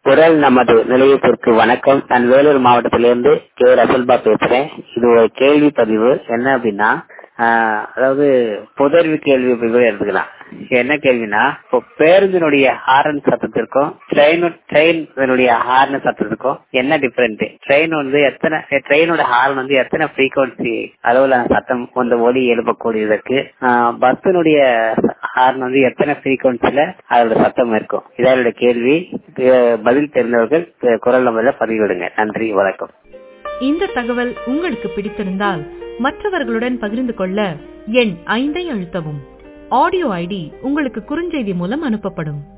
குரல் நமது நிலையத்திற்கு வணக்கம் நான் வேலூர் மாவட்டத்திலிருந்து கே ரசல்பா பேசுறேன் இது ஒரு கேள்வி பதிவு என்ன அப்படின்னா ஆஹ், அதாவது புதர்வு கேள்வி அப்படி கூட எடுத்துக்கலாம் என்ன கேள்வினா இப்போ பேருந்தினுடைய ஹாரன் சத்தத்திற்கும் ட்ரெயின் ட்ரெயினுடைய ஹார்ன் சத்தத்திற்கும் என்ன டிஃபரெண்ட் ட்ரெயின் வந்து எத்தனை ட்ரெயினோட ஹார்ன் வந்து எத்தனை ஃப்ரீக்வன்சி அளவுல சத்தம் அந்த ஒலி எழுப்பக்கூடியதற்கு பஸ்ஸினுடைய ஹார்ன் வந்து எத்தனை ஃப்ரீக்வன்சில அதோட சத்தம் இருக்கும் இதோட கேள்வி இது பதில் தெரிந்தவர்கள் குரல் நம்பர்ல பதிவிடுங்க நன்றி வணக்கம் இந்த தகவல் உங்களுக்கு பிடித்திருந்தால் மற்றவர்களுடன் பகிர்ந்து கொள்ள எண் ஐந்தை அழுத்தவும் ஆடியோ ஐடி உங்களுக்கு குறுஞ்செய்தி மூலம் அனுப்பப்படும்